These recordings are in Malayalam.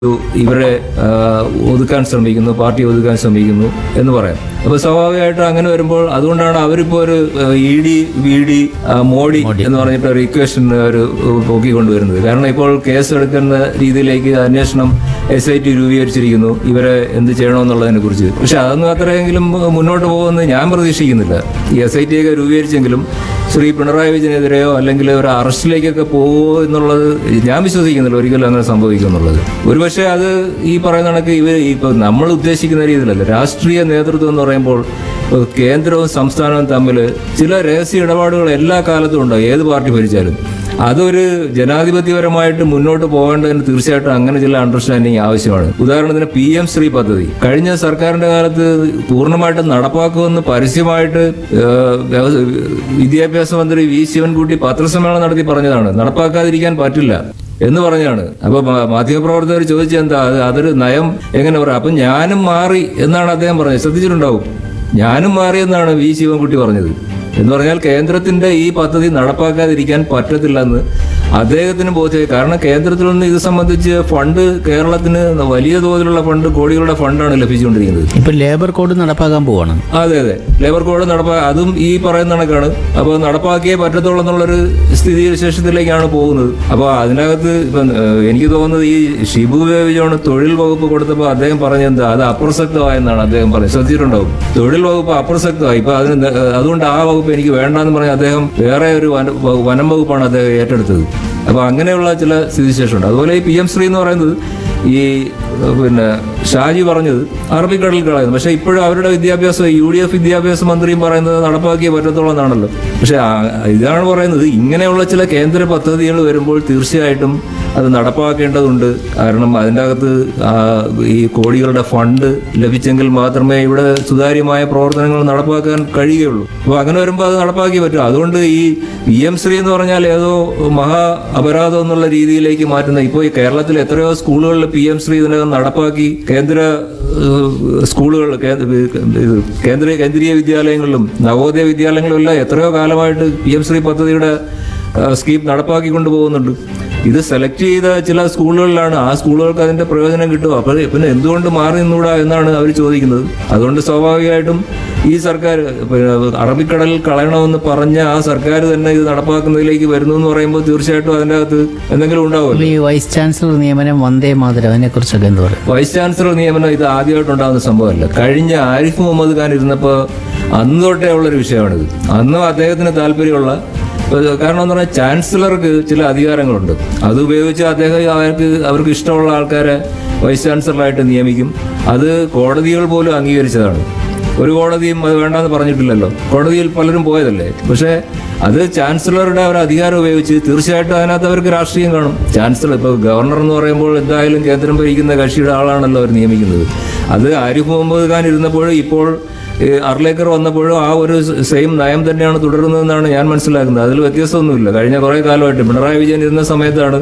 ഇവരെ ആ, ഒതുക്കാൻ ശ്രമിക്കുന്നു പാർട്ടി ഒതുക്കാൻ ശ്രമിക്കുന്നു എന്ന് പറയാം അപ്പൊ സ്വാഭാവികമായിട്ട് അങ്ങനെ വരുമ്പോൾ അതുകൊണ്ടാണ് അവരിപ്പോ ഒരു E D V D Modi എന്ന് പറഞ്ഞിട്ട് ഒരു ഇക്വേഷൻ ഒരു പൊക്കിക്കൊണ്ടുവരുന്നത് കാരണം ഇപ്പോൾ കേസ് എടുക്കുന്ന രീതിയിലേക്ക് അന്വേഷണം എസ് ഐ ടി രൂപീകരിച്ചിരിക്കുന്നു ഇവരെ എന്ത് ചെയ്യണമെന്നുള്ളതിനെ കുറിച്ച് പക്ഷെ അതൊന്നും അത്രയെങ്കിലും മുന്നോട്ട് പോകുമെന്ന് ഞാൻ പ്രതീക്ഷിക്കുന്നില്ല ഈ എസ് ഐ ടി ഒക്കെ രൂപീകരിച്ചെങ്കിലും ശ്രീ പിണറായി വിജയനെതിരെയോ അല്ലെങ്കിൽ ഒരു അറസ്റ്റിലേക്കൊക്കെ പോകുമോ എന്നുള്ളത് ഞാൻ വിശ്വസിക്കുന്നില്ല ഒരിക്കലും അങ്ങനെ സംഭവിക്കും എന്നുള്ളത് ഒരുപക്ഷെ അത് ഈ പറയുന്ന കണക്ക് ഇവർ ഇപ്പൊ നമ്മൾ ഉദ്ദേശിക്കുന്ന രീതിയിലല്ല രാഷ്ട്രീയ നേതൃത്വം എന്ന് പറയുമ്പോൾ ഇപ്പൊ കേന്ദ്രവും സംസ്ഥാനവും തമ്മിൽ ചില രഹസ്യ ഇടപാടുകൾ എല്ലാ കാലത്തും ഉണ്ടാവും ഏത് പാർട്ടി ഭരിച്ചാലും അതൊരു ജനാധിപത്യപരമായിട്ട് മുന്നോട്ട് പോകേണ്ടതിന് തീർച്ചയായിട്ടും അങ്ങനെ ചില അണ്ടർസ്റ്റാൻഡിങ് ആവശ്യമാണ് ഉദാഹരണത്തിന് പി എം ശ്രീ പദ്ധതി കഴിഞ്ഞ സർക്കാരിന്റെ കാലത്ത് പൂർണ്ണമായിട്ടും നടപ്പാക്കുമെന്ന് പരസ്യമായിട്ട് ഏഹ്, വ്യവ- വിദ്യാഭ്യാസ മന്ത്രി വി ശിവൻകുട്ടി പത്രസമ്മേളനം നടത്തി പറഞ്ഞതാണ് നടപ്പാക്കാതിരിക്കാൻ പറ്റില്ല എന്ന് പറഞ്ഞാണ് അപ്പൊ മ- മാധ്യമപ്രവർത്തകർ ചോദിച്ചെന്താ അത് അതൊരു നയം എങ്ങനെ പറയാം അപ്പൊ ഞാനും മാറി എന്നാണ് അദ്ദേഹം പറഞ്ഞത് ശ്രദ്ധിച്ചിട്ടുണ്ടാവും ഞാനും മാറി എന്നാണ് വി ശിവൻകുട്ടി പറഞ്ഞത് എന്ന് പറഞ്ഞാൽ കേന്ദ്രത്തിന്റെ ഈ പദ്ധതി നടപ്പാക്കാതിരിക്കാൻ പറ്റത്തില്ലെന്ന് അദ്ദേഹത്തിന് ബോധ്യമായി കാരണം കേന്ദ്രത്തിൽ നിന്ന് ഇത് സംബന്ധിച്ച് ഫണ്ട് കേരളത്തിന് വലിയ തോതിലുള്ള ഫണ്ട് കോടികളുടെ ഫണ്ടാണ് ലഭിച്ചുകൊണ്ടിരിക്കുന്നത് ഇപ്പൊ ലേബർ കോഡ് നടപ്പാക്കാൻ പോവാണ് അതെ അതെ ലേബർ കോഡ് നടപ്പാ അതും ഈ പറയുന്ന കണക്കാണ് അപ്പോൾ നടപ്പാക്കിയേ പറ്റത്തുള്ളൂ എന്നുള്ളൊരു സ്ഥിതി വിശേഷത്തിലേക്കാണ് പോകുന്നത് അപ്പോൾ അതിനകത്ത് ഇപ്പം ഏഹ്, എനിക്ക് തോന്നുന്നത് ഈ ഷിബു ബേബിജോണ് തൊഴിൽ വകുപ്പ് കൊടുത്തപ്പോൾ അദ്ദേഹം പറഞ്ഞെന്താ അത് അപ്രസക്തമായെന്നാണ് അദ്ദേഹം പറഞ്ഞത് ശ്രദ്ധിച്ചിട്ടുണ്ടാവും തൊഴിൽ വകുപ്പ് അപ്രസക്തമായി ഇപ്പൊ അതിന് ന- അതുകൊണ്ട് ആ വകുപ്പ് എനിക്ക് വേണ്ടാന്ന് പറഞ്ഞ് അദ്ദേഹം വേറെ ഒരു വന- വ- വനം വകുപ്പാണ് അദ്ദേഹം ഏറ്റെടുത്തത് അപ്പൊ അങ്ങനെയുള്ള ചില സ്ഥിതിവിശേഷമുണ്ട് അതുപോലെ ഈ പി എം ശ്രീ എന്ന് പറയുന്നത് ഈ ഏഹ്, പിന്നെ ഷാജി പറഞ്ഞത് അറബിക്കടലിൽ കളയുന്നു പക്ഷെ ഇപ്പോഴും അവരുടെ വിദ്യാഭ്യാസം യു ഡി എഫ് വിദ്യാഭ്യാസ മന്ത്രിയും പറയുന്നത് നടപ്പാക്കിയേ പറ്റത്തുള്ളൂ എന്നാണല്ലോ പക്ഷെ ആ- ഇതാണ് പറയുന്നത് ഇങ്ങനെയുള്ള ചില കേന്ദ്ര പദ്ധതികൾ വരുമ്പോൾ തീർച്ചയായിട്ടും അത് നടപ്പാക്കേണ്ടതുണ്ട് കാരണം അതിൻ്റെ അകത്ത് ആ, ഈ കോടികളുടെ ഫണ്ട് ലഭിച്ചെങ്കിൽ മാത്രമേ ഇവിടെ സുതാര്യമായ പ്രവർത്തനങ്ങൾ നടപ്പാക്കാൻ കഴിയുകയുള്ളൂ അപ്പോൾ അങ്ങനെ വരുമ്പോൾ അത് നടപ്പാക്കി പറ്റും അതുകൊണ്ട് ഈ പി എം ശ്രീ എന്ന് പറഞ്ഞാൽ ഏതോ മഹാ അപരാധം എന്നുള്ള രീതിയിലേക്ക് മാറ്റുന്ന ഇപ്പോൾ ഈ കേരളത്തിൽ എത്രയോ സ്കൂളുകളിൽ പി എം ശ്രീ ഇതിനകം നടപ്പാക്കി കേന്ദ്ര ഏഹ്, സ്കൂളുകൾ കേന്ദ്ര ഇത് കേന്ദ്ര കേന്ദ്രീയ വിദ്യാലയങ്ങളിലും നവോദയ വിദ്യാലയങ്ങളിലും എല്ലാം എത്രയോ കാലമായിട്ട് പി എം ശ്രീ പദ്ധതിയുടെ ഏഹ്, സ്കീം നടപ്പാക്കിക്കൊണ്ട് പോകുന്നുണ്ട് ഇത് സെലക്ട് ചെയ്ത ചില സ്കൂളുകളിലാണ് ആ സ്കൂളുകൾക്ക് അതിന്റെ പ്രയോജനം കിട്ടും അപ്പോൾ പിന്നെ എന്തുകൊണ്ട് മാറി നിന്നൂടാ എന്നാണ് അവർ ചോദിക്കുന്നത് അതുകൊണ്ട് സ്വാഭാവികമായിട്ടും ഈ സർക്കാർ പിന്നെ അറബിക്കടലിൽ കളയണമെന്ന് പറഞ്ഞ ആ സർക്കാർ തന്നെ ഇത് നടപ്പാക്കുന്നതിലേക്ക് വരുന്നു എന്ന് പറയുമ്പോൾ തീർച്ചയായിട്ടും അതിൻ്റെ അകത്ത് എന്തെങ്കിലും ഉണ്ടാവുമല്ലോ ഈ വൈസ് ചാൻസലർ നിയമനം വന്ദേ മാതരം അതിനെ കുറിച്ചൊക്കെ എന്ത് പറയും വൈസ് ചാൻസലർ നിയമനം ഇത് ആദ്യമായിട്ടുണ്ടാകുന്ന സംഭവമല്ല കഴിഞ്ഞ ആരിഫ് മുഹമ്മദ് ഖാൻ ഇരുന്നപ്പോൾ അന്ന് തൊട്ടേ ഉള്ളൊരു വിഷയമാണിത് അന്നും അദ്ദേഹത്തിന് താല്പര്യമുള്ള ഒരു- കാരണം എന്ന് പറഞ്ഞാൽ ചാൻസലർക്ക് ചില അധികാരങ്ങളുണ്ട് അത് ഉപയോഗിച്ച് അദ്ദേഹം അവർക്ക് അവർക്ക് ഇഷ്ടമുള്ള ആൾക്കാരെ വൈസ് ചാൻസലറായിട്ട് നിയമിക്കും അത് കോടതികൾ പോലും അംഗീകരിച്ചതാണ് ഒരു കോടതിയും അത് വേണ്ടെന്ന് പറഞ്ഞിട്ടില്ലല്ലോ കോടതിയിൽ പലരും പോയതല്ലേ പക്ഷേ അത് ചാൻസലറുടെ ഒരു അധികാരം ഉപയോഗിച്ച് തീർച്ചയായിട്ടും അതിനകത്ത് അവർക്ക് രാഷ്ട്രീയം കാണും ചാൻസലർ ഇപ്പോൾ ഗവർണർ എന്ന് പറയുമ്പോൾ എന്തായാലും കേന്ദ്രം ഭരിക്കുന്ന കക്ഷിയുടെ ആളാണല്ലോ അവർ നിയമിക്കുന്നത് അത് ആരിഫ് മുഹമ്മദ് ഖാൻ ഇരുന്നപ്പോഴും ഇപ്പോൾ ഏഹ്, അർലേക്കർ വന്നപ്പോഴും ആ ഒരു സെയിം നയം തന്നെയാണ് തുടരുന്നതെന്നാണ് ഞാൻ മനസ്സിലാക്കുന്നത് അതിൽ വ്യത്യാസമൊന്നുമില്ല കഴിഞ്ഞ കുറേ കാലമായിട്ട് പിണറായി വിജയൻ ഇരുന്ന സമയത്താണ്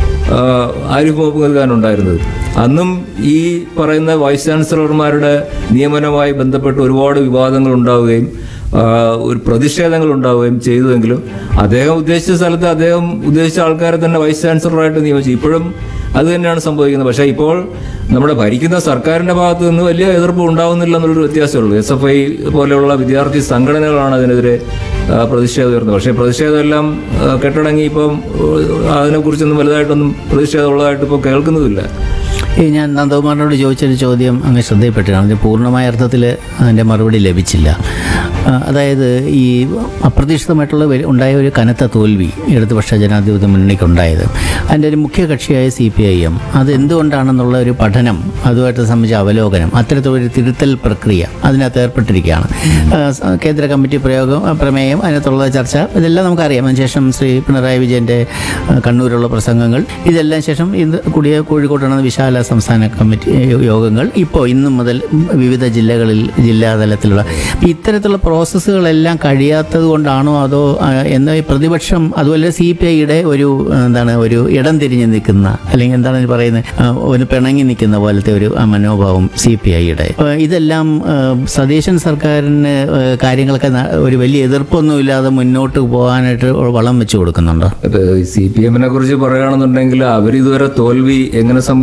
ആഹ് ആരിഫ് മുഹമ്മദ് ഖാൻ ഉണ്ടായിരുന്നത് അന്നും ഈ പറയുന്ന വൈസ് ചാൻസലർമാരുടെ നിയമനവുമായി ബന്ധപ്പെട്ട് ഒരുപാട് വിവാദങ്ങൾ ഉണ്ടാവുകയും ആഹ് ഒരു പ്രതിഷേധങ്ങൾ ഉണ്ടാവുകയും ചെയ്തുവെങ്കിലും അദ്ദേഹം ഉദ്ദേശിച്ച സ്ഥലത്ത് അദ്ദേഹം ഉദ്ദേശിച്ച ആൾക്കാരെ തന്നെ വൈസ് ചാൻസലറായിട്ട് നിയമിച്ചു ഇപ്പോഴും അത് തന്നെയാണ് സംഭവിക്കുന്നത് പക്ഷേ ഇപ്പോൾ നമ്മുടെ ഭരിക്കുന്ന സർക്കാരിന്റെ ഭാഗത്ത് നിന്ന് വലിയ എതിർപ്പ് ഉണ്ടാവുന്നില്ല എന്നുള്ളൊരു വ്യത്യാസമുള്ളൂ എസ് എഫ് ഐ പോലെയുള്ള വിദ്യാർത്ഥി സംഘടനകളാണ് അതിനെതിരെ ആ, പ്രതിഷേധം ഉയർന്നത് പക്ഷേ പ്രതിഷേധമെല്ലാം ആ, കെട്ടടങ്ങി ഇപ്പം ആ, അതിനെക്കുറിച്ചൊന്നും വലുതായിട്ടൊന്നും പ്രതിഷേധം ഉള്ളതായിട്ട് ഇപ്പോൾ കേൾക്കുന്നതില്ല ഈ ഞാൻ നന്ദകുമാറിനോട് ചോദിച്ചൊരു ചോദ്യം അങ്ങ് ശ്രദ്ധയിപ്പെട്ടിട്ടാണ് അതിന് പൂർണ്ണമായ അർത്ഥത്തിൽ അതിൻ്റെ മറുപടി ലഭിച്ചില്ല ആ, അതായത് ഈ അപ്രതീക്ഷിതമായിട്ടുള്ള വെ- ഉണ്ടായ ഒരു കനത്ത തോൽവി ഇടതുപക്ഷ ജനാധിപത്യ മുന്നണിക്ക് ഉണ്ടായത് അതിൻ്റെ ഒരു മുഖ്യ കക്ഷിയായ സി പി ഐ എം അത് എന്തുകൊണ്ടാണെന്നുള്ള ഒരു പഠനം അതുമായിട്ട് സംബന്ധിച്ച അവലോകനം അത്തരത്തിലൊരു തിരുത്തൽ പ്രക്രിയ അതിനകത്ത് ഏർപ്പെട്ടിരിക്കുകയാണ് ആ, സ- കേന്ദ്ര കമ്മിറ്റി പ്രയോഗം ആ, പ്രമേയം അതിനകത്തുള്ള ചർച്ച ഇതെല്ലാം നമുക്കറിയാം അതിനുശേഷം ശ്രീ പിണറായി വിജയൻ്റെ ആ, കണ്ണൂരുള്ള പ്രസംഗങ്ങൾ ഇതെല്ലാം ശേഷം ഇത് കൂടിയ കോഴിക്കോട് നടന്ന വിശാല സംസ്ഥാന കമ്മിറ്റി യോ- യോഗങ്ങൾ ഇപ്പോൾ ഇന്നു മുതൽ വിവിധ ജില്ലകളിൽ ജില്ലാ തലത്തിലുള്ള ഇത്തരത്തിലുള്ള പ്രോസസ്സുകളെല്ലാം കഴിയാത്തത് കൊണ്ടാണോ അതോ ആ, എന്ന ഈ പ്രതിപക്ഷം അതുപോലെ സി പി ഐയുടെ ഒരു ആ, എന്താണ് ഒരു ഇടം തിരിഞ്ഞ് നിൽക്കുന്ന അല്ലെങ്കിൽ എന്താണ് ഇതിന് പറയുന്നത് ആ, ഒരു പിണങ്ങി നിൽക്കുന്ന പോലത്തെ ഒരു ആ, മനോഭാവം സി പി ഐയുടെ ഇതെല്ലാം ആ, സതീശൻ സർക്കാരിന് ആ, കാര്യങ്ങളൊക്കെ ന- ഒരു വലിയ എതിർപ്പൊന്നുമില്ലാതെ മുന്നോട്ട് പോകാനായിട്ട് വളം വെച്ച് കൊടുക്കുന്നുണ്ടോ സി പി എമ്മിനെ കുറിച്ച് പറയുകയാണെന്നുണ്ടെങ്കിൽ അവർ ഇതുവരെ തോൽവി എങ്ങനെ സംഭവിച്ചു എന്ന്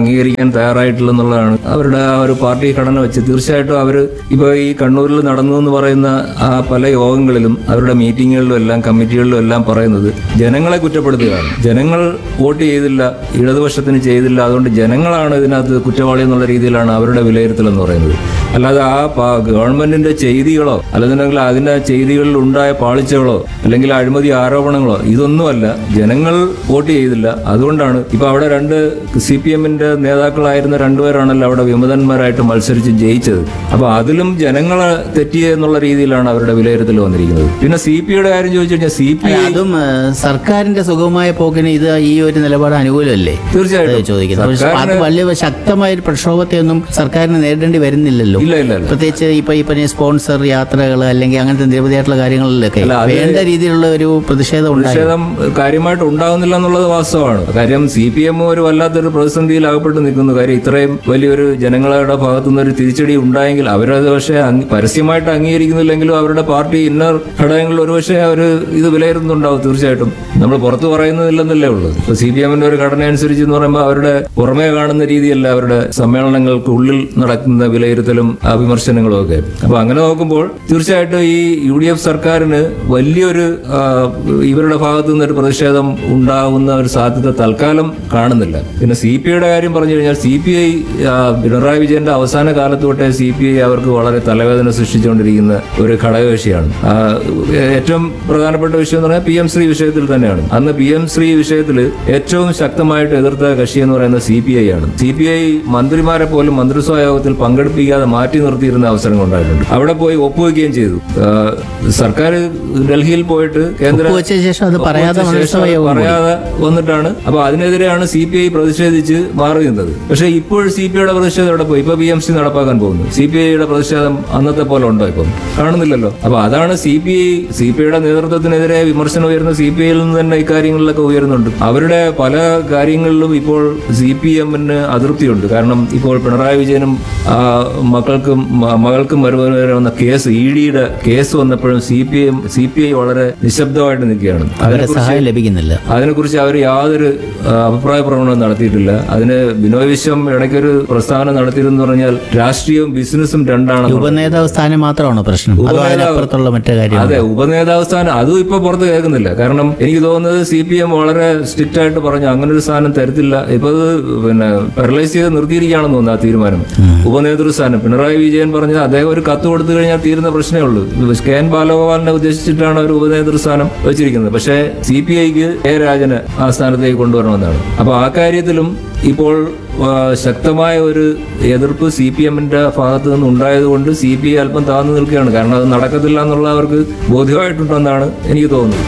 അംഗീകരിക്കാൻ തയ്യാറായിട്ടില്ലെന്നുള്ളതാണ് അവരുടെ ആ ഒരു പാർട്ടി ഘടന വെച്ച് തീർച്ചയായിട്ടും അവർ ഇപ്പോൾ ഈ കണ്ണൂരിൽ നടന്നു എന്ന് പറയുന്ന ആ പല യോഗങ്ങളിലും അവരുടെ മീറ്റിങ്ങുകളിലും എല്ലാം കമ്മിറ്റികളിലും എല്ലാം പറയുന്നത് ജനങ്ങളെ കുറ്റപ്പെടുത്തുകയാണ് ജനങ്ങൾ വോട്ട് ചെയ്തില്ല ഇടതുപക്ഷത്തിന് ചെയ്തില്ല അതുകൊണ്ട് ജനങ്ങളാണ് ഇതിനകത്ത് കുറ്റവാളി എന്നുള്ള രീതിയിലാണ് അവരുടെ വിലയിരുത്തൽ എന്ന് പറയുന്നത് അല്ലാതെ ആ പ- ഗവൺമെന്റിന്റെ ചെയ്തികളോ അല്ലെങ്കിൽ അതിന്റെ ചെയ്തികളിൽ ഉണ്ടായ പാളിച്ചകളോ അല്ലെങ്കിൽ അഴിമതി ആരോപണങ്ങളോ ഇതൊന്നുമല്ല ജനങ്ങൾ വോട്ട് ചെയ്തില്ല അതുകൊണ്ടാണ് ഇപ്പൊ അവിടെ രണ്ട് സി പി എമ്മിന്റെ നേതാക്കളായിരുന്ന രണ്ടുപേരാണല്ലോ അവിടെ വിമതന്മാരായിട്ട് മത്സരിച്ച് ജയിച്ചത് അപ്പൊ അതിലും ജനങ്ങളെ തെറ്റിയ എന്നുള്ള രീതിയിലാണ് അവരുടെ വിലയിരുത്തൽ വന്നിരിക്കുന്നത് പിന്നെ സി പി യുടെ കാര്യം ചോദിച്ചു കഴിഞ്ഞാൽ സി പി അല്ല, അതും ആ, സർക്കാരിന്റെ സുഗമമായ പോക്കിന് ഇത് ഈ ഒരു നിലപാട് അനുകൂലമല്ലേ തീർച്ചയായിട്ടും അത് ചോദിക്കുന്നത് പക്ഷേ സർക്കാരിന് അത് വലിയ ശക്തമായ ഒരു പ്രക്ഷോഭത്തെ ഒന്നും സർക്കാരിന് നേരിടേണ്ടി വരുന്നില്ലല്ലോ ഇല്ല ഇല്ല ഇല്ല പ്രത്യേകിച്ച് ഇപ്പൊ ഈ പറഞ്ഞ സ്പോൺസർ യാത്രകൾ അല്ലെങ്കിൽ അങ്ങനത്തെ നിരവധിയായിട്ടുള്ള കാര്യങ്ങളിലൊക്കെ അല്ല, അത് വേണ്ട രീതിയിലുള്ള ഒരു പ്രതിഷേധം ഉണ്ടായി പ്രതിഷേധം കാര്യമായിട്ട് ഉണ്ടാകുന്നില്ല എന്നുള്ളത് വാസ്തവമാണ് കാര്യം സി പി എം ഒരു വല്ലാത്തൊരു പ്രതിസന്ധിയിൽ അകപ്പെട്ട് നിൽക്കുന്നു കാര്യം ഇത്രയും വലിയൊരു ജനങ്ങളുടെ ഭാഗത്തുനിന്ന് ഒരു തിരിച്ചടി ഉണ്ടായെങ്കിൽ അവരത് പക്ഷേ അംഗീ- പരസ്യമായിട്ട് അംഗീകരിക്കുന്നില്ലെങ്കിലും അവരുടെ പാർട്ടി ഇന്നർ ഘടകങ്ങളിൽ ഒരുപക്ഷെ അവർ ഇത് വിലയിരുത്തുന്നുണ്ടാവും തീർച്ചയായിട്ടും നമ്മൾ പുറത്തു പറയുന്നതില്ലെന്നല്ലേ ഉള്ളൂ ഇപ്പൊ സി പി എമ്മിന്റെ ഒരു ഘടന അനുസരിച്ച് എന്ന് പറയുമ്പോൾ അവരുടെ പുറമേ കാണുന്ന രീതിയല്ല അവരുടെ സമ്മേളനങ്ങൾക്ക് ഉള്ളിൽ നടക്കുന്ന വിലയിരുത്തലും ആ വിമർശനങ്ങളും ഒക്കെ അപ്പൊ അങ്ങനെ നോക്കുമ്പോൾ തീർച്ചയായിട്ടും ഈ യു ഡി എഫ് സർക്കാരിന് വലിയൊരു ആ, ഇവരുടെ ഭാഗത്തു നിന്നൊരു പ്രതിഷേധം ഉണ്ടാകുന്ന ഒരു സാധ്യത തൽക്കാലം കാണുന്നില്ല പിന്നെ സി പി ഐയുടെ കാര്യം പറഞ്ഞു കഴിഞ്ഞാൽ സി പി ഐ പിണറായി വിജയന്റെ അവസാന കാലത്ത് തൊട്ടേ സി പി ഐ അവർക്ക് വളരെ തലവേദന സൃഷ്ടിച്ചുകൊണ്ടിരിക്കുന്ന ഒരു ഘടകകക്ഷിയാണ് ആ, ഏറ്റവും പ്രധാനപ്പെട്ട വിഷയം എന്ന് പറഞ്ഞാൽ പി എം ശ്രീ വിഷയത്തിൽ തന്നെയാണ് അന്ന് പി എം ശ്രീ വിഷയത്തിൽ ഏറ്റവും ശക്തമായിട്ട് എതിർത്ത കക്ഷി എന്ന് പറയുന്നത് സി പി ഐ ആണ് സി പി ഐ മന്ത്രിമാരെ പോലും മന്ത്രിസഭാ യോഗത്തിൽ പങ്കെടുപ്പിക്കാതെ മാറ്റി നിർത്തിയിരുന്ന അവസരങ്ങൾ ഉണ്ടായിട്ടുണ്ട് അവിടെ പോയി ഒപ്പുവെക്കുകയും ചെയ്തു ആ, സർക്കാർ ഡൽഹിയിൽ പോയിട്ട് കേന്ദ്ര ഒപ്പുവെച്ച ശേഷം അത് പറയാതെ ഒപ്പുവെച്ച ശേഷം മന്ത്രിസഭാ യോഗം കൂടി. പറയാതെ വന്നിട്ടാണ് അപ്പൊ അതിനെതിരെയാണ് സി പി ഐ പ്രതിഷേധിച്ച് മാറി നിന്നത് പക്ഷേ ഇപ്പോൾ സി പി ഐയുടെ പ്രതിഷേധം എവിടെ പോയി ഇപ്പൊ ബി എം സി നടപ്പാക്കാൻ പോകുന്നു സി പി ഐയുടെ പ്രതിഷേധം അന്നത്തെ പോലെ ഉണ്ടോ ഇപ്പം കാണുന്നില്ലല്ലോ അപ്പൊ അതാണ് C P I C P ഐയുടെ നേതൃത്വത്തിനെതിരെ വിമർശനം ഉയർന്ന സി പി ഐയിൽ നിന്ന് തന്നെ ഇക്കാര്യങ്ങളിലൊക്കെ ഉയരുന്നുണ്ട് അവരുടെ പല കാര്യങ്ങളിലും ഇപ്പോൾ സി പി എമ്മിന് അതൃപ്തിയുണ്ട് കാരണം ഇപ്പോൾ പിണറായി വിജയനും ആ, മക്കൾക്കും മ- മകൾക്കും മരുമകനും വരെ വന്ന കേസ് ഇ ഡിയുടെ കേസ് വന്നപ്പോഴും C P M C P I വളരെ നിശബ്ദമായിട്ട് നിൽക്കുകയാണ് അവരുടെ സഹായം ലഭിക്കുന്നില്ല അതിനെക്കുറിച്ച് അവർ യാതൊരു ആ, അഭിപ്രായ പ്രകടനവും നടത്തിയിട്ടില്ല അതിന് ബിനോയ് വിശ്വം ഇടയ്ക്കൊരു പ്രസ്താവന നടത്തിയിരുന്നു പറഞ്ഞാൽ രാഷ്ട്രീയവും ബിസിനസ്സും രണ്ടാണ് ഉപനേതാവ് സ്ഥാനം മാത്രമാണോ പ്രശ്നം അതോ അതിനപ്പുറത്തുള്ള മറ്റു കാര്യം അതെ ഉപനേതാവ് സ്ഥാനം അതും ഇപ്പൊ പുറത്ത് കേൾക്കുന്നില്ല കാരണം എനിക്ക് തോന്നുന്നത് സി പി എം വളരെ സ്ട്രിക്റ്റ് ആയിട്ട് പറഞ്ഞു അങ്ങനെ ഒരു സ്ഥാനം തരത്തില്ല ഇപ്പൊ അത് പിന്നെ പാരലൈസ് ചെയ്ത് നിർത്തിയിരിക്കുകയാണെന്ന് തോന്നുന്നു ആ തീരുമാനം ഉപനേതൃ സ്ഥാനം പിണറായി വിജയൻ പറഞ്ഞത് അദ്ദേഹം ഒരു കത്ത് കൊടുത്തു കഴിഞ്ഞാൽ തീരുന്ന പ്രശ്നമേ ഉള്ളൂ കെ എൻ ബാലഗോപാലിനെ ഉദ്ദേശിച്ചിട്ടാണ് ഒരു ഉപനേതൃ സ്ഥാനം വെച്ചിരിക്കുന്നത് പക്ഷേ സി പി ഐക്ക് എ രാജന് ആ സ്ഥാനത്തേക്ക് കൊണ്ടുവരണമെന്നാണ് അപ്പൊ ആ കാര്യത്തിലും ഇപ്പോൾ ആ, ശക്തമായ ഒരു എതിർപ്പ് സി പി എമ്മിന്റെ ഭാഗത്ത് നിന്ന് ഉണ്ടായതുകൊണ്ട് സി പി ഐ അല്പം താഴ്ന്നു നിൽക്കുകയാണ് കാരണം അത് നടക്കത്തില്ല എന്നുള്ള അവർക്ക് ബോധ്യമായിട്ടുണ്ടെന്നാണ് എനിക്ക് തോന്നുന്നത്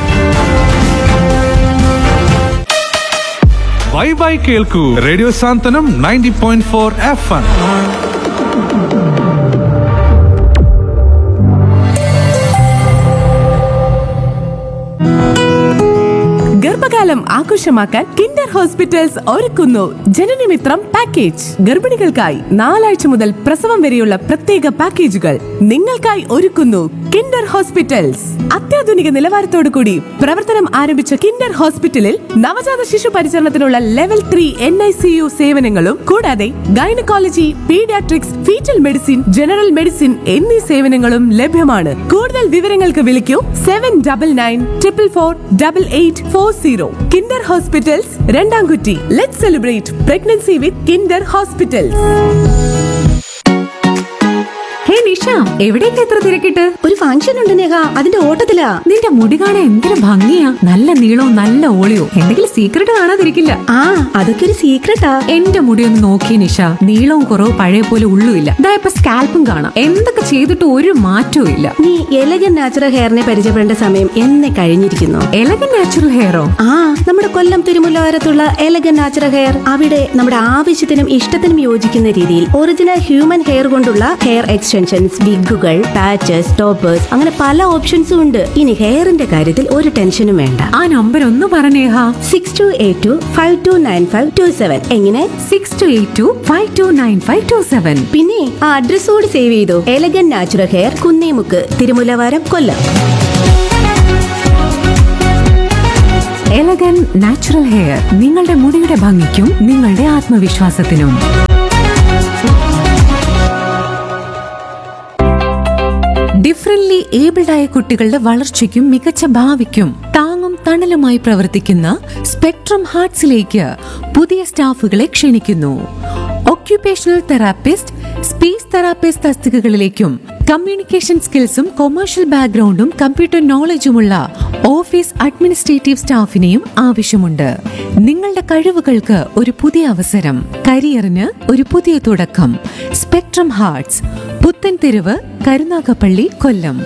ബൈ ബൈ കേൾക്കൂ radio Santhwanam ninety point four F M ഗർഭകാലം ആഘോഷമാക്കാൻ കിൻഡർ ഹോസ്പിറ്റൽസ് ഒരുക്കുന്നു ജനനമിത്രം പാക്കേജ് ഗർഭിണികൾക്കായി നാലാഴ്ച മുതൽ പ്രസവം വരെയുള്ള പ്രത്യേക പാക്കേജുകൾ നിങ്ങൾക്കായി ഒരുക്കുന്നു കിൻഡർ ഹോസ്പിറ്റൽസ് അത്യാധുനിക നിലവാരത്തോടു കൂടി പ്രവർത്തനം ആരംഭിച്ച കിൻഡർ ഹോസ്പിറ്റലിൽ നവജാത ശിശു പരിചരണത്തിനുള്ള level three N I C U സേവനങ്ങളും കൂടാതെ gynaecology paediatrics fetal medicine general medicine എന്നീ സേവനങ്ങളും ലഭ്യമാണ് കൂടുതൽ വിവരങ്ങൾക്ക് വിളിക്കൂ seven double nine triple four double eight four zero Kinder hospitals Randamkutty let celebrate pregnancy with Kinder hospitals hey Nisha എവിടേക്ക് എത്ര തിരക്കിട്ട് ഒരു ഫംഗ്ഷൻ ഉണ്ട് നേഹ അതിന്റെ ഓട്ടത്തിലാ നിന്റെ മുടി കാണാൻ എന്തൊരു ഭംഗിയാ നല്ല നീളവും നല്ല ഓളിയോ എന്തെങ്കിലും സീക്രട്ട് കാണാതിരിക്കില്ല ആ അതൊക്കെ ഒരു സീക്രട്ടാ എന്റെ മുടി ഒന്ന് നോക്കി നിഷ നീളവും കുറവ് പഴയ പോലെ ഉള്ളുമില്ല ഇതാ ഇപ്പൊ സ്കാൽപ്പും കാണാം എന്തൊക്കെ ചെയ്തിട്ട് ഒരു മാറ്റവും ഇല്ല നീ എലഗൻ നാച്ചുറൽ ഹെയറിനെ പരിചയപ്പെടേണ്ട സമയം എന്നെ കഴിഞ്ഞിരിക്കുന്നു എലഗൻ നാച്ചുറൽ ഹെയറോ ആ നമ്മുടെ കൊല്ലം തിരുമുല്ലവാരത്തുള്ള എലഗൻ നാച്ചുറൽ ഹെയർ അവിടെ നമ്മുടെ ആവശ്യത്തിനും ഇഷ്ടത്തിനും യോജിക്കുന്ന രീതിയിൽ ഒറിജിനൽ ഹ്യൂമൻ ഹെയർ കൊണ്ടുള്ള ഹെയർ എക്സ്റ്റൻഷൻസ് വിഗുകൾ പാച്ചസ് ടോപ്പേഴ്സ് അങ്ങനെ പല ഓപ്ഷൻസും ഉണ്ട് ഇനി ഹെയറിന്റെ കാര്യത്തിൽ ഒരു ടെൻഷനും വേണ്ട ആ നമ്പർ ഒന്ന് പറഞ്ഞേഹാ six two eight two five two nine five two seven എങ്ങനെ six two eight two five two nine five two seven പിന്നെ ആ അഡ്രസ് കൂടി സേവ് ചെയ്തു Elegan natural hair Kunnemukku Thirumullavaram Kollam Elegan natural hair നിങ്ങളുടെ മുടിയുടെ ഭംഗിക്കും നിങ്ങളുടെ ആത്മവിശ്വാസത്തിനും ഡിഫറൻലി ഏബിൾഡ് ആയ കുട്ടികളുടെ വളർച്ചയ്ക്കും മികച്ച ഭാവിക്കും താങ്ങും തണലുമായി പ്രവർത്തിക്കുന്ന സ്പെക്ട്രം ഹാർട്സിലേക്ക് പുതിയ സ്റ്റാഫുകളെ ക്ഷണിക്കുന്നു ഒക്യുപേഷണൽ തെറാപ്പിസ്റ്റ് സ്പീച്ച് തെറാപ്പിസ്റ്റ് തസ്തികകളിലേക്കും കമ്മ്യൂണിക്കേഷൻ സ്കിൽസും കൊമേഴ്ഷ്യൽ ബാക്ക്ഗ്രൗണ്ടും കമ്പ്യൂട്ടർ നോളജുമുള്ള ഓഫീസ് അഡ്മിനിസ്ട്രേറ്റീവ് സ്റ്റാഫിനെയും ആവശ്യമുണ്ട് നിങ്ങളുടെ കഴിവുകൾക്ക് ഒരു പുതിയ അവസരം കരിയറിന് ഒരു പുതിയ തുടക്കം Spectrum Hearts Puthentheruvu Karunagappally Kollam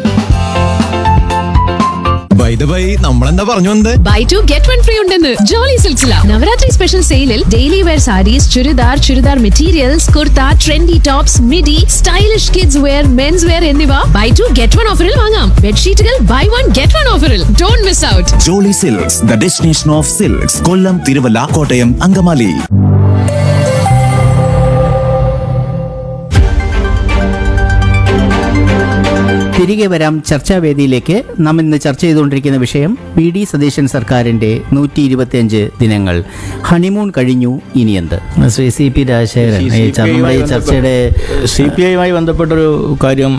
by the by നമ്മളെന്താ പറഞ്ഞു വന്നത് buy two get one free ഉണ്ടെന്ന് ജോളി സിൽസില നവരാത്രി സ്പെഷ്യൽ സെയിലിൽ daily wear saris churidar churidar materials kurta trendy tops midi stylish kids wear men's wear എന്നിവ ബൈ ടു ഗെറ്റ് വൺ ഓഫറിൽ വാങ്ങാം ബെഡ്ഷീറ്റുകൾ ബൈ വൺ ഗെറ്റ് വൺ ഓഫറിൽ don't miss out Jolly Silks the destination of silks Kollam Thiruvalla Kottayam Angamaly തിരികെ വരാം ചർച്ചാവേദിയിലേക്ക് നാം ഇന്ന് ചർച്ച ചെയ്തുകൊണ്ടിരിക്കുന്ന വിഷയം പി ഡി സതീശൻ സർക്കാരിന്റെ നൂറ്റി ഇരുപത്തിയഞ്ച് ദിനങ്ങൾ ഹണിമൂൺ കഴിഞ്ഞു ഇനി എന്ത് ശ്രീ സി പി രാജശേഖരൻ ഈ ച- നമ്മുടെ ഈ ചർച്ചയുടെ സി പി ഐയുമായി ബന്ധപ്പെട്ടൊരു കാര്യം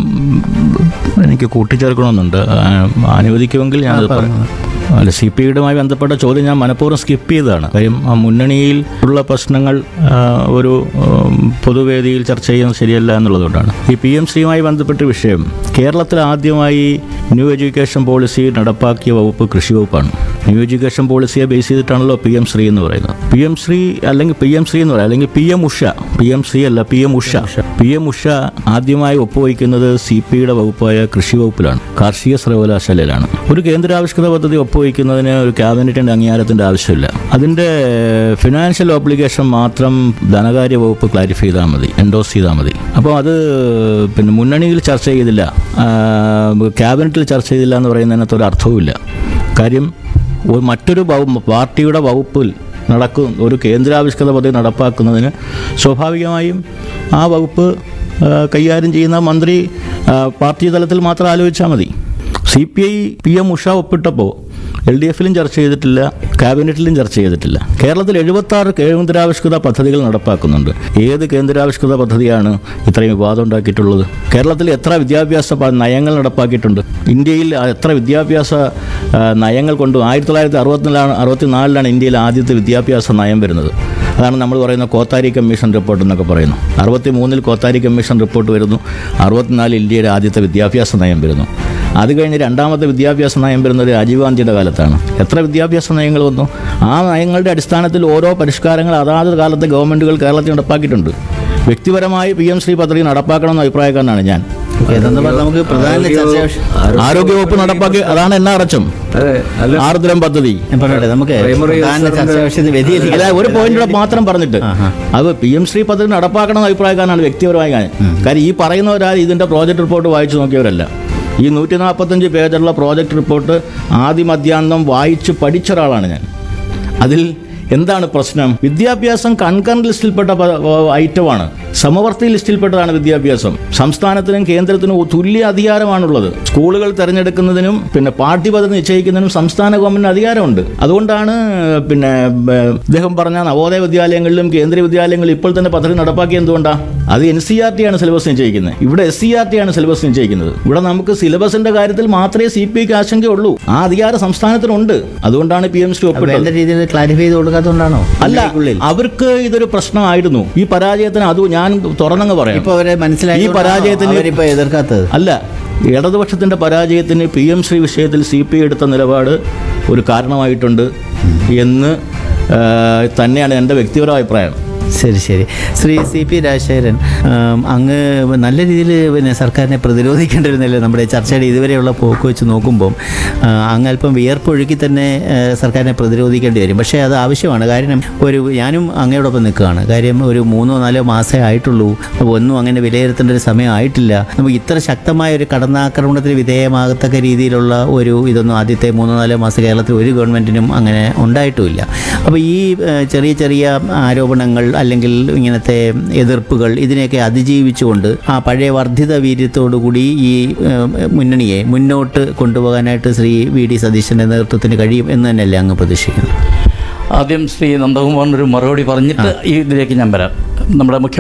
എനിക്ക് കൂട്ടിച്ചേർക്കണമെന്നുണ്ട് ആ, അനുവദിക്കുമെങ്കിൽ ഞാൻ അല്ല സി പി ഐയുമായി ബന്ധപ്പെട്ട ചോദ്യം ഞാൻ മനഃപൂർവ്വം സ്കിപ്പ് ചെയ്തതാണ് കാര്യം ആ മുന്നണിയിൽ ഉള്ള പ്രശ്നങ്ങൾ ആ, ഒരു ഉം, പൊതുവേദിയിൽ ചർച്ച ചെയ്യുന്നത് ശരിയല്ല എന്നുള്ളതുകൊണ്ടാണ് ഈ പി എം സിയുമായി ബന്ധപ്പെട്ട വിഷയം കേരളത്തിൽ ആദ്യമായി ന്യൂ എഡ്യൂക്കേഷൻ പോളിസി നടപ്പാക്കിയ വകുപ്പ് കൃഷി വകുപ്പാണ് ന്യൂ എഡ്യൂക്കേഷൻ പോളിസിയെ ബേസ് ചെയ്തിട്ടാണല്ലോ പി എം ശ്രീ എന്ന് പറയുന്നത് പി എം ശ്രീ അല്ലെങ്കിൽ പി എം ശ്രീ എന്ന് പറയാം അല്ലെങ്കിൽ P M Usha P M Shri അല്ല P M Usha P M Usha ആദ്യമായി ഒപ്പുവയ്ക്കുന്നത് സി പി യുടെ വകുപ്പായ കൃഷി വകുപ്പിലാണ് കാർഷിക സർവകലാശാലയിലാണ് ഒരു കേന്ദ്രാവിഷ്കൃത പദ്ധതി ഒപ്പുവയ്ക്കുന്നതിന് ഒരു ക്യാബിനറ്റിന്റെ അംഗീകാരത്തിന്റെ ആവശ്യമില്ല അതിന്റെ ഫിനാൻഷ്യൽ ഓബ്ലിഗേഷൻ മാത്രം ധനകാര്യ വകുപ്പ് ക്ലാരിഫൈ ചെയ്താൽ മതി എൻഡോസ് ചെയ്താൽ മതി അപ്പോൾ അത് പിന്നെ മുന്നണിയിൽ ചർച്ച ചെയ്തില്ല ആ, ക്യാബിനറ്റിൽ ചർച്ച ചെയ്തില്ല എന്ന് പറയുന്നതിനകത്ത് ഒരു അർത്ഥവുമില്ല കാര്യം ഒരു മറ്റൊരു വകുപ്പ് പാർട്ടിയുടെ വകുപ്പിൽ നടക്കും ഒരു കേന്ദ്രാവിഷ്കൃത പദ്ധതി നടപ്പാക്കുന്നതിന് സ്വാഭാവികമായും ആ വകുപ്പ് ആ, കൈകാര്യം ചെയ്യുന്ന മന്ത്രി ആ, പാർട്ടി തലത്തിൽ മാത്രം ആലോചിച്ചാൽ മതി C P I P M Usha ഒപ്പിട്ടപ്പോൾ എൽ ഡി എഫിലും ചർച്ച ചെയ്തിട്ടില്ല ക്യാബിനറ്റിലും ചർച്ച ചെയ്തിട്ടില്ല കേരളത്തിൽ എഴുപത്തി ആറ് കേന്ദ്രാവിഷ്കൃത പദ്ധതികൾ നടപ്പാക്കുന്നുണ്ട് ഏത് കേന്ദ്രാവിഷ്കൃത പദ്ധതിയാണ് ഇത്രയും വിവാദം ഉണ്ടാക്കിയിട്ടുള്ളത് കേരളത്തിൽ എത്ര വിദ്യാഭ്യാസ പ- നയങ്ങൾ നടപ്പാക്കിയിട്ടുണ്ട് ഇന്ത്യയിൽ എത്ര വിദ്യാഭ്യാസ ആ, നയങ്ങൾ കൊണ്ട് ആയിരത്തി തൊള്ളായിരത്തി അറുപത്തിനാലാണ് അറുപത്തിനാലിലാണ് ഇന്ത്യയിൽ ആദ്യത്തെ വിദ്യാഭ്യാസ നയം വരുന്നത് അതാണ് നമ്മൾ പറയുന്ന കോത്താരി കമ്മീഷൻ റിപ്പോർട്ട് എന്നൊക്കെ പറയുന്നു അറുപത്തി മൂന്നിൽ കോത്താരി കമ്മീഷൻ റിപ്പോർട്ട് വരുന്നു അറുപത്തിനാലിൽ ഇന്ത്യയുടെ ആദ്യത്തെ വിദ്യാഭ്യാസ നയം വരുന്നു അത് കഴിഞ്ഞ് രണ്ടാമത്തെ വിദ്യാഭ്യാസ നയം വരുന്നത് രാജീവ് ഗാന്ധിയുടെ കാലത്താണ് എത്ര വിദ്യാഭ്യാസ നയങ്ങൾ വന്നു ആ നയങ്ങളുടെ അടിസ്ഥാനത്തിൽ ഓരോ പരിഷ്കാരങ്ങൾ അതാത് കാലത്തെ ഗവൺമെൻറ്റുകൾ കേരളത്തിൽ നടപ്പാക്കിയിട്ടുണ്ട് വ്യക്തിപരമായി പി എം ശ്രീ പദ്ധതി നടപ്പാക്കണമെന്ന അഭിപ്രായക്കാരനാണ് ഞാൻ ഏതെന്ന് പറഞ്ഞാൽ നമുക്ക് പ്രധാന ചർച്ച വിഷ- ആരോഗ്യവകുപ്പ് നടപ്പാക്കി അതാണ് എന്നാ അടച്ചം അതെ അല്ല ആർദ്രം പദ്ധതി ഞാൻ പറയട്ടെ നമുക്ക് Primary പ്രധാന ചർച്ച ഉത്സവത്തിന്റെ- വിഷയത്തിൽ അല്ല വ്യതിചലിക്കാം ഒരു പോയിന്റ് മാത്രം പറഞ്ഞിട്ട് ആഹാ. അത് പി എം ശ്രീ പദ്ധതി നടപ്പാക്കണം എന്ന അഭിപ്രായക്കാരനാണ് വ്യക്തിപരമായി ഞാൻ കാര്യം ഈ പറയുന്നവരാരും ഇതിന്റെ പ്രോജക്ട് റിപ്പോർട്ട് വായിച്ചു നോക്കിയവരല്ല ഈ നൂറ്റി നാൽപ്പത്തഞ്ച് പേജുള്ള പ്രോജക്ട് റിപ്പോർട്ട് ആദ്യമധ്യാന്തം വായിച്ച് പഠിച്ച ഒരാളാണ് ഞാൻ അതിൽ എന്താണ് പ്രശ്നം വിദ്യാഭ്യാസം കൺകറന്റ് ലിസ്റ്റിൽപ്പെട്ട പ- പ- ഐറ്റമാണ് സമവർത്തി ലിസ്റ്റിൽപ്പെട്ടതാണ് വിദ്യാഭ്യാസം സംസ്ഥാനത്തിനും കേന്ദ്രത്തിനും തുല്യ അധികാരമാണുള്ളത് സ്കൂളുകൾ തിരഞ്ഞെടുക്കുന്നതിനും പിന്നെ പാഠ്യപദ്ധതി നിശ്ചയിക്കുന്നതിനും സംസ്ഥാന ഗവൺമെന്റിന് അധികാരമുണ്ട് അതുകൊണ്ടാണ് പിന്നെ ഏഹ്, ഇദ്ദേഹം പറഞ്ഞ നവോദയ വിദ്യാലയങ്ങളിലും കേന്ദ്രീയ വിദ്യാലയങ്ങളിലും ഇപ്പോൾ തന്നെ പദ്ധതി നടപ്പാക്കിയ എന്തുകൊണ്ടാണ് അത് എൻ സി ആർ ടി ആണ് സിലബസ് നിശ്ചയിക്കുന്നത് ഇവിടെ എസ് സി ആർ ടി ആണ് സിലബസ് നിശ്ചയിക്കുന്നത് ഇവിടെ നമുക്ക് സിലബസിന്റെ കാര്യത്തിൽ മാത്രമേ സി പി ഐക്ക് ആശങ്കയുള്ളൂ ആ അധികാരം സംസ്ഥാനത്തിനുണ്ട് അതുകൊണ്ടാണ് പി എം ശ്രീ ഒപ്പിട്ടത് വേണ്ട രീതിയിൽ ക്ലാരിഫൈ ചെയ്ത് കൊടുക്കാത്തതുകൊണ്ടാണോ അല്ല ഉള്ളിൽ അവർക്ക് ഇതൊരു പ്രശ്നമായിരുന്നു ഈ പരാജയത്തിന് അത് ഞാൻ തുറന്നങ്ങ് പറയാം ഇപ്പൊ അവരെ മനസ്സിലായി ഈ പരാജയത്തിന് അവരിപ്പോ എതിർക്കാത്തത് അല്ല ഇടതുപക്ഷത്തിന്റെ പരാജയത്തിന് പി എം ശ്രീ വിഷയത്തിൽ സി പി ഐ എടുത്ത നിലപാട് ഒരു കാരണമായിട്ടുണ്ട് എന്ന് ആ, തന്നെയാണ് എൻ്റെ വ്യക്തിപരമായ അഭിപ്രായം ശരി ശരി ശ്രീ സി പി രാജശേഖരൻ ആം, അങ്ങ് നല്ല രീതിയിൽ പിന്നെ സർക്കാരിനെ പ്രതിരോധിക്കേണ്ടിരുന്നില്ല നമ്മുടെ ചർച്ചയുടെ ഇതുവരെയുള്ള പോക്ക് വെച്ച് നോക്കുമ്പോൾ ആ, അങ്ങ് അല്പം വിയർപ്പൊഴുക്കി തന്നെ ആ, സർക്കാരിനെ പ്രതിരോധിക്കേണ്ടി വരും പക്ഷേ അത് ആവശ്യമാണ് കാരണം ഒരു ഞാനും അങ്ങയോടൊപ്പം നിൽക്കുകയാണ് കാര്യം ഒരു മൂന്നോ നാലോ മാസമേ ആയിട്ടുള്ളൂ അപ്പോൾ ഒന്നും അങ്ങനെ വിലയിരുത്തേണ്ട ഒരു സമയം ആയിട്ടില്ല നമുക്ക് ഇത്ര ശക്തമായ ഒരു കടന്നാക്രമണത്തിന് വിധേയമാകത്തക്ക രീതിയിലുള്ള ഒരു ഇതൊന്നും ആദ്യത്തെ മൂന്നോ നാലോ മാസം കേരളത്തിൽ ഒരു ഗവൺമെൻറ്റിനും അങ്ങനെ ഉണ്ടായിട്ടുമില്ല അപ്പോൾ ഈ ഏഹ്, ചെറിയ ചെറിയ ആരോപണങ്ങൾ അല്ലെങ്കിൽ ഇങ്ങനത്തെ എതിർപ്പുകൾ ഇതിനെയൊക്കെ അതിജീവിച്ചുകൊണ്ട് ആ പഴയ വർദ്ധിത വീര്യത്തോടുകൂടി ഈ ഏഹ്, മുന്നണിയെ മുന്നോട്ട് കൊണ്ടുപോകാനായിട്ട് ശ്രീ വി ഡി സതീശൻ്റെ നേതൃത്വത്തിന് കഴിയും എന്ന് തന്നെയല്ലേ അങ്ങ് പ്രതീക്ഷിക്കുന്നത് ആദ്യം ശ്രീ നന്ദകുമാറിനൊരു മറുപടി പറഞ്ഞിട്ട് ഈ ഇതിലേക്ക് ഞാൻ വരാം നമ്മുടെ മുഖ്യ